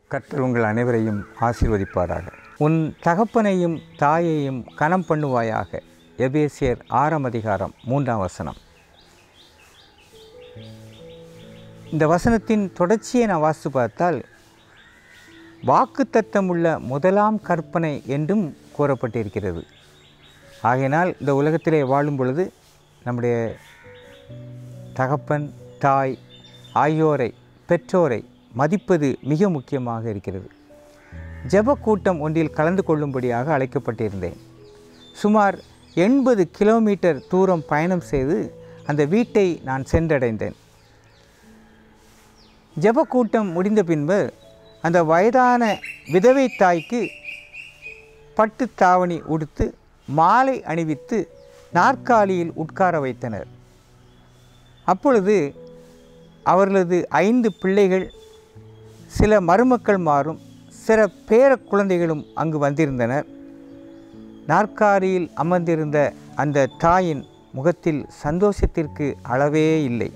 கர்த்தர் உங்கள் அனைவரையும் ஆசீர்வதிப்பாராக உன் தகப்பனையும் தாயையும் கனம் பண்ணுவாயாக எபேசியர் ஆறாம் அதிகாரம் மூன்றாம் வசனம் இந்த வசனத்தின் தொடர்ச்சியை நான் வாசித்து பார்த்தால் வாக்குத்தத்தம் உள்ள முதலாம் கற்பனை என்றும் கூறப்பட்டிருக்கிறது ஆகையினால் இந்த உலகத்திலே வாழும் பொழுது நம்முடைய தகப்பன் தாய் ஆகியோரை பெற்றோரை மதிப்பது மிக முக்கியமாக இருக்கிறது ஜெப கூட்டம் ஒன்றில் கலந்து கொள்ளும்படியாக அழைக்கப்பட்டிருந்தேன் சுமார் எண்பது கிலோமீட்டர் தூரம் பயணம் செய்து அந்த வீட்டை நான் சென்றடைந்தேன் ஜெப கூட்டம் முடிந்த பின்பு அந்த வயதான விதவை தாய்க்கு பட்டு தாவணி உடுத்து மாலை அணிவித்து நாற்காலியில் உட்கார வைத்தனர் அப்பொழுது அவர்களது ஐந்து பிள்ளைகள் சில மருமக்கள் மாறும் சில பேர குழந்தைகளும் அங்கு வந்திருந்தனர் நாற்காலியில் அமர்ந்திருந்த அந்த தாயின் முகத்தில் சந்தோஷத்திற்கு அளவே இல்லை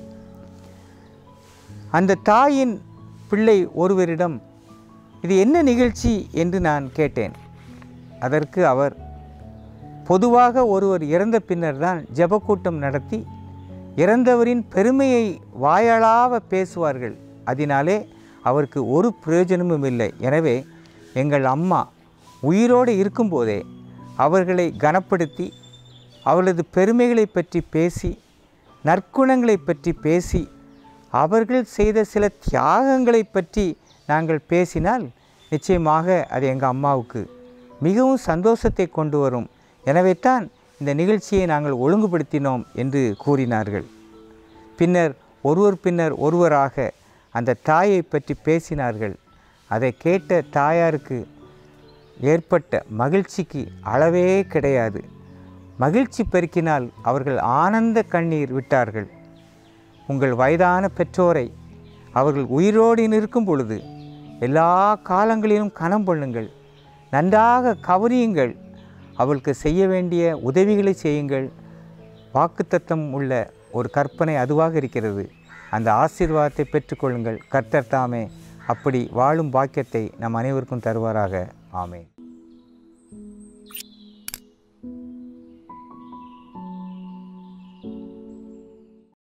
அந்த தாயின் பிள்ளை ஒருவரிடம் இது என்ன நிகழ்ச்சி என்று நான் கேட்டேன் அதற்கு அவர் பொதுவாக ஒருவர் இறந்த பின்னர் தான் ஜெபக்கூட்டம் நடத்தி இறந்தவரின் பெருமையை வாயாளாவ பேசுவார்கள் அதனாலே அவருக்கு ஒரு பிரயோஜனமும் இல்லை எனவே எங்கள் அம்மா உயிரோடு இருக்கும்போதே அவர்களை கனப்படுத்தி அவர்களது பெருமைகளை பற்றி பேசி நற்குணங்களை பற்றி பேசி அவர்கள் செய்த சில தியாகங்களை பற்றி நாங்கள் பேசினால் நிச்சயமாக அது எங்கள் அம்மாவுக்கு மிகவும் சந்தோஷத்தை கொண்டு வரும் எனவே தான் இந்த நிகழ்ச்சியை நாங்கள் ஒழுங்குபடுத்தினோம் என்று கூறினார்கள் பின்னர் ஒருவர் பின்னர் ஒருவராக அந்த தாயை பற்றி பேசினார்கள் அதை கேட்ட தாயாருக்கு ஏற்பட்ட மகிழ்ச்சிக்கு அளவே கிடையாது மகிழ்ச்சி பெருக்கினால் அவர்கள் ஆனந்த கண்ணீர் விட்டார்கள் உங்கள் வயதான பெற்றோரை அவர்கள் உயிரோடு இருக்கும் பொழுது எல்லா காலங்களிலும் கனம் பண்ணுங்கள் நன்றாக கவனியுங்கள் அவளுக்கு செய்ய வேண்டிய உதவிகளை செய்யுங்கள் வாக்குத்தத்தம் உள்ள ஒரு கற்பனை அதுவாக இருக்கிறது அந்த ஆசீர்வாதத்தை பெற்றுக்கொள்ளுங்கள் கர்த்தர் தாமே அப்படி வாழும் பாக்கியத்தை நம் அனைவருக்கும் தருவாராக ஆமென்